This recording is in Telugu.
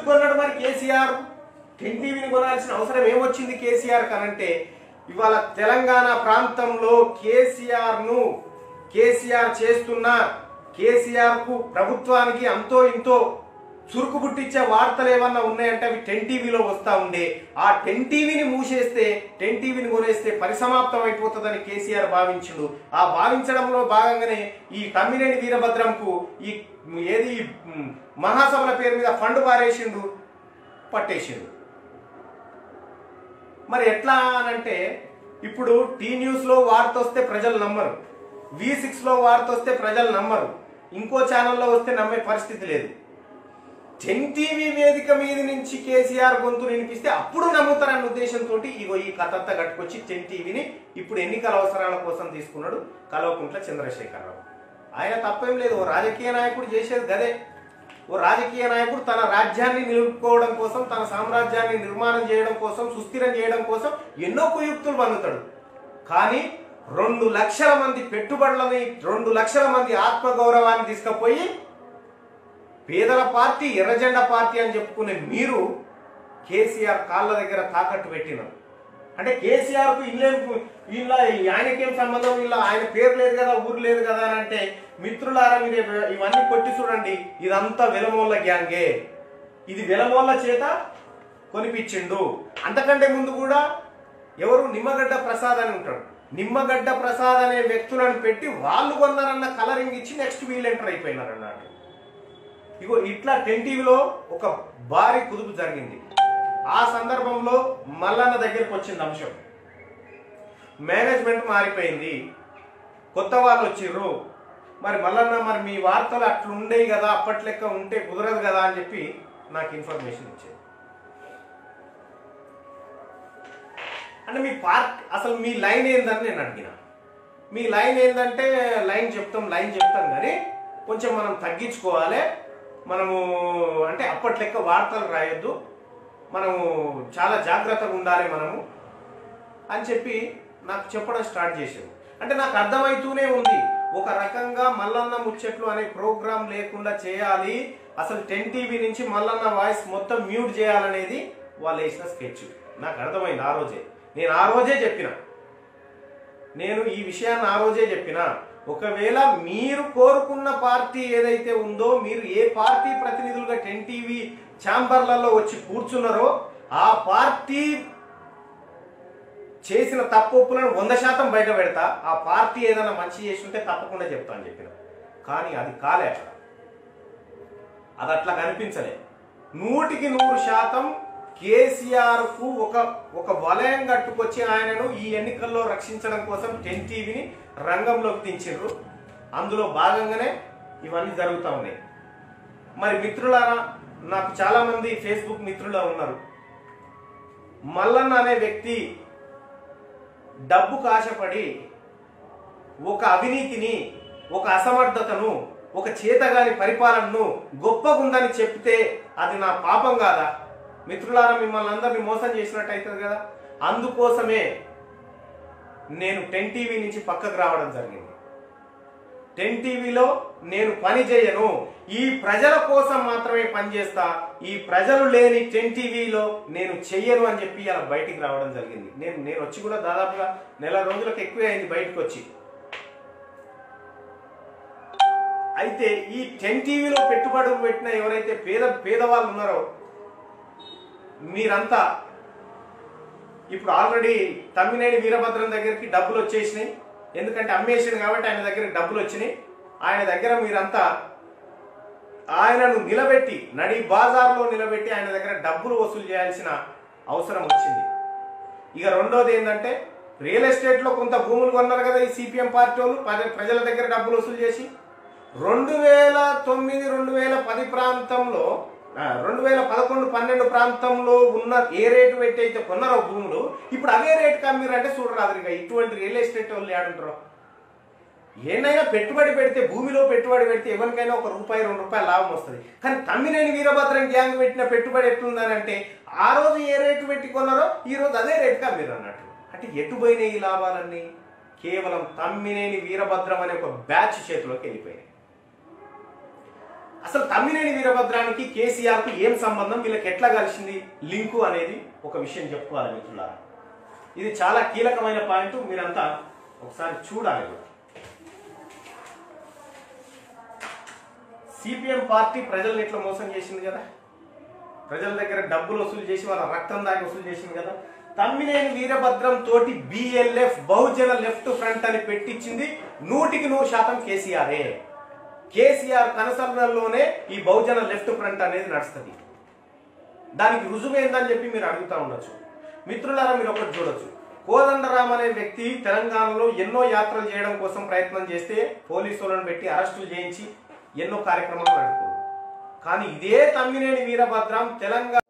ఎందుకు కొన్నాడు మరి కేసీఆర్ టెన్ టీవీని కొనాల్సిన అవసరం ఏమొచ్చింది కేసీఆర్ కనంటే ఇవాళ తెలంగాణ ప్రాంతంలో కేసీఆర్ ను కేసీఆర్ చేస్తున్న కేసీఆర్ కు ప్రభుత్వానికి అంతో ఇంతో చురుకు పుట్టించే వార్తలు ఏమన్నా ఉన్నాయంటే అవి టెన్ టీవీలో వస్తా ఉండే ఆ టెన్ టీవీని మూసేస్తే టెన్ టీవీని కొనేస్తే పరిసమాప్తం అయిపోతుందని కేసీఆర్ భావించుడు ఆ భావించడంలో భాగంగానే ఈ తమ్మినేని వీరభద్రంకు ఈ ఏది మ్, మహాసభల పేరు మీద ఫండ్ పారేసిండు పట్టేసిండు మరి ఎట్లా అనంటే ఇప్పుడు టీ న్యూస్ లో వార్త వస్తే ప్రజలు నమ్మరు వి సిక్స్ లో వార్త వస్తే ప్రజలు నమ్మరు ఇంకో ఛానల్లో వస్తే నమ్మే పరిస్థితి లేదు టెన్ టీవీ వేదిక మీద నుంచి కేసీఆర్ గొంతు వినిపిస్తే అప్పుడు నమ్ముతారన్న ఉద్దేశంతో ఇగో ఈ కథంతా కట్టుకొచ్చి టెన్ టీవీని ఇప్పుడు ఎన్నికల అవసరాల కోసం తీసుకున్నాడు కల్వకుంట్ల చంద్రశేఖరరావు ఆయన తప్పేం లేదు ఓ రాజకీయ నాయకుడు చేసేది గదే ఓ రాజకీయ నాయకుడు తన రాజ్యాన్ని నిలుపుకోవడం కోసం తన సామ్రాజ్యాన్ని నిర్మాణం చేయడం కోసం సుస్థిరం చేయడం కోసం ఎన్నో కుయుక్తులు పన్నుతాడు కానీ రెండు లక్షల మంది పెట్టుబడులని రెండు లక్షల మంది ఆత్మగౌరవాన్ని తీసుకుపోయి పేదల పార్టీ ఎర్రజెండా పార్టీ అని చెప్పుకునే మీరు కేసీఆర్ కాళ్ళ దగ్గర తాకట్టు పెట్టినారు అంటే కేసీఆర్ కు ఇల్లేందుకు వీళ్ళ ఆయనకేం సంబంధం వీళ్ళ ఆయన పేరు లేదు కదా ఊరు లేదు కదా అని అంటే మిత్రులారా మీరు ఇవన్నీ కొట్టి చూడండి ఇదంతా వెలమోళ్ళ గ్యాంగే ఇది వెలమోళ్ళ చేత కొనిపించిండు అంతకంటే ముందు కూడా ఎవరు నిమ్మగడ్డ ప్రసాద్ అని ఉంటాడు నిమ్మగడ్డ ప్రసాద్ అనే వ్యక్తులను పెట్టి వాళ్ళు కొన్నారన్న కలరింగ్ ఇచ్చి నెక్స్ట్ వీళ్ళు ఎంటర్ అయిపోయినారు అన్నట్టు ఇగో ఇట్లా టెన్ టీవీలో ఒక భారీ కుదుపు జరిగింది ఆ సందర్భంలో మల్లన్న దగ్గరికి వచ్చింది అంశం మేనేజ్మెంట్ మారిపోయింది కొత్త వాళ్ళు వచ్చిర్రు మరి మల్లన్న మరి మీ వార్తలు అట్లా ఉండేవి కదా అప్పటి లెక్క ఉంటే కుదరదు కదా అని చెప్పి నాకు ఇన్ఫర్మేషన్ ఇచ్చింది అంటే మీ పార్ట్ అసలు మీ లైన్ ఏందని నేను అడిగిన మీ లైన్ ఏంటంటే లైన్ చెప్తాం లైన్ చెప్తాం కానీ కొంచెం మనం తగ్గించుకోవాలి మనము అంటే అప్పటి లెక్క వార్తలు రాయొద్దు మనము చాలా జాగ్రత్తగా ఉండాలి మనము అని చెప్పి నాకు చెప్పడం స్టార్ట్ చేసాడు అంటే నాకు అర్థమవుతూనే ఉంది ఒక రకంగా మల్లన్న ముచ్చట్లు అనే ప్రోగ్రాం లేకుండా చేయాలి అసలు టెన్ టీవీ నుంచి మల్లన్న వాయిస్ మొత్తం మ్యూట్ చేయాలనేది వాళ్ళు వేసిన స్కెచ్ నాకు అర్థమైంది ఆ రోజే నేను ఆ రోజే చెప్పిన నేను ఈ విషయాన్ని ఆ రోజే చెప్పిన ఒకవేళ మీరు కోరుకున్న పార్టీ ఏదైతే ఉందో మీరు ఏ పార్టీ ప్రతినిధులుగా టెన్ టీవీ ఛాంబర్లలో వచ్చి కూర్చున్నారో ఆ పార్టీ చేసిన తప్పులను వంద శాతం బయట పెడతా ఆ పార్టీ ఏదైనా మంచి చేసి ఉంటే తప్పకుండా చెప్తా అని చెప్పిన కానీ అది కాలే అట్లా అది అట్లా కనిపించలే నూటికి నూరు శాతం కేసీఆర్ కు ఒక ఒక వలయం కట్టుకొచ్చి ఆయనను ఈ ఎన్నికల్లో రక్షించడం కోసం టెన్ టీవీని రంగంలోకి దించారు అందులో భాగంగానే ఇవన్నీ జరుగుతూ ఉన్నాయి మరి మిత్రులారా నాకు చాలా మంది ఫేస్బుక్ మిత్రులు ఉన్నారు మల్లన్న అనే వ్యక్తి డబ్బుకు ఆశపడి ఒక అవినీతిని ఒక అసమర్థతను ఒక చేతగాని పరిపాలనను గొప్పగుందని చెప్తే అది నా పాపం కాదా మిత్రులారా మిమ్మల్ని అందరినీ మోసం చేసినట్టు అవుతుంది కదా అందుకోసమే నేను టెన్ టీవీ నుంచి పక్కకు రావడం జరిగింది టెన్ టీవీలో నేను పని చేయను ఈ ప్రజల కోసం మాత్రమే పనిచేస్తా ఈ ప్రజలు లేని టెన్ టీవీలో నేను చెయ్యను అని చెప్పి అలా బయటికి రావడం జరిగింది నేను నేను వచ్చి కూడా దాదాపుగా నెల రోజులకు ఎక్కువే అయింది బయటకు వచ్చి అయితే ఈ టెన్ టీవీలో పెట్టుబడులు పెట్టిన ఎవరైతే పేద పేదవాళ్ళు ఉన్నారో మీరంతా ఇప్పుడు ఆల్రెడీ తమ్మినేని వీరభద్రం దగ్గరికి డబ్బులు వచ్చేసినాయి ఎందుకంటే అమ్మేసాడు కాబట్టి ఆయన దగ్గరికి డబ్బులు వచ్చినాయి ఆయన దగ్గర మీరంతా ఆయనను నిలబెట్టి నడి బాజార్లో నిలబెట్టి ఆయన దగ్గర డబ్బులు వసూలు చేయాల్సిన అవసరం వచ్చింది ఇక రెండోది ఏంటంటే రియల్ ఎస్టేట్లో కొంత భూములు కొన్నారు కదా ఈ సిపిఎం పార్టీ వాళ్ళు ప్రజ- ప్రజల దగ్గర డబ్బులు వసూలు చేసి రెండు వేల తొమ్మిది రెండు వేల పది ప్రాంతంలో ఆ, రెండు వేల పదకొండు పన్నెండు ప్రాంతంలో ఉన్న ఏ రేటు పెట్టి అయితే కొన్నారో భూములు ఇప్పుడు అవే రేటుకి అమ్మిరంటే చూడరాదు ఇక ఇటువంటి రియల్ ఎస్టేట్ వాళ్ళు ఏడుంటారో ఏనైనా పెట్టుబడి పెడితే భూమిలో పెట్టుబడి పెడితే ఎవరికైనా ఒక రూపాయి రెండు రూపాయలు లాభం వస్తుంది కానీ తమ్మినేని వీరభద్రం గ్యాంగ్ పెట్టిన పెట్టుబడి ఎట్లుందని అంటే ఆ రోజు ఏ రేటు పెట్టి కొన్నారో ఈ రోజు అదే రేటుగా మీరు అన్నట్టు అంటే ఎటు పోయినాయి ఈ లాభాలన్నీ కేవలం తమ్మినేని వీరభద్రం అనే ఒక బ్యాచ్ చేతిలోకి వెళ్ళిపోయాయి అసలు తమ్మినేని వీరభద్రానికి కేసీఆర్ కు ఏం సంబంధం వీళ్ళకి ఎట్లా కలిసింది లింకు అనేది ఒక విషయం చెప్పుకోవాలి మిత్రులారా ఇది చాలా కీలకమైన పాయింట్ మీరంతా ఒకసారి చూడాలి కూడా. సిపిఎం పార్టీ ప్రజల్ని ఇట్లా మోసం చేసింది కదా ప్రజల దగ్గర డబ్బులు వసూలు చేసి వాళ్ళ రక్తం దాగి వసూలు చేసింది కదా తమ్మినేని వీరభద్రం తోటి బిఎల్ఎఫ్ బహుజన లెఫ్ట్ ఫ్రంట్ అని పెట్టించింది నూటికి నూరు శాతం కేసీఆరే కేసీఆర్ కనసరణలోనే ఈ బహుజన లెఫ్ట్ ఫ్రంట్ అనేది నడుస్తుంది దానికి రుజువు ఏందని చెప్పి మీరు అడుగుతా ఉండొచ్చు మిత్రులారా మీరు ఒకటి చూడొచ్చు కోదండరాం అనే వ్యక్తి తెలంగాణలో ఎన్నో యాత్రలు చేయడం కోసం ప్రయత్నం చేస్తే పోలీసులను పెట్టి అరెస్టులు చేయించి ఎన్నో కార్యక్రమాలు నడుపుతారు కానీ ఇదే తమ్మినేని వీరభద్రం తెలంగాణ